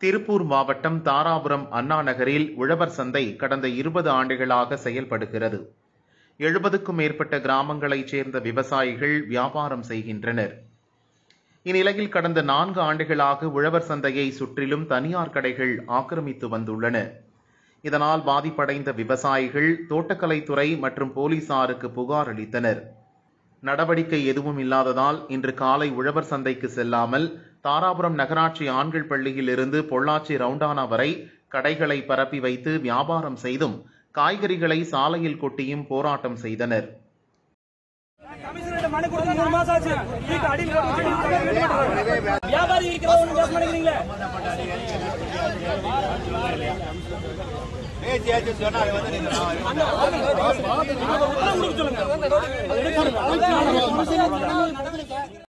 திருப்பூர் மாவட்டம் தாராபுரம் அண்ணா நகரில் உழவர் சந்தை கடந்த இருபது ஆண்டுகளாக செயல்படுகிறது எழுபதுக்கும் மேற்பட்ட கிராமங்களைச் சேர்ந்த விவசாயிகள் வியாபாரம் செய்கின்றனர் இந்நிலையில் கடந்த நான்கு ஆண்டுகளாக உழவர் சந்தையை சுற்றிலும் தனியார் கடைகள் ஆக்கிரமித்து வந்துள்ளன இதனால் பாதிப்படைந்த விவசாயிகள் தோட்டக்கலைத்துறை மற்றும் போலீசாருக்கு புகார் அளித்தனர் நடவடிக்கை எதுவும் இல்லாததால் இன்று காலை உழவர் சந்தைக்கு செல்லாமல் தாராபுரம் நகராட்சி ஆண்கள் பள்ளியில் இருந்து பொள்ளாச்சி ரவுண்டானா வரை கடைகளை பரப்பி வைத்து வியாபாரம் செய்தும் காய்கறிகளை சாலையில் கொட்டியும் போராட்டம் செய்தனர் கமிஷனர்கிட்ட மனு கொடுத்து மூணு மாசம் ஆச்சு வீட்டு அடியில் போட்டு வச்சு வீட்டு கட்டி போட்டுருக்காங்க. வியாபாரி இருக்கிற ஒண்ணும் பேச மாட்டேங்கிறீங்களே உத்தரவு கொடுக்க சொல்லுங்க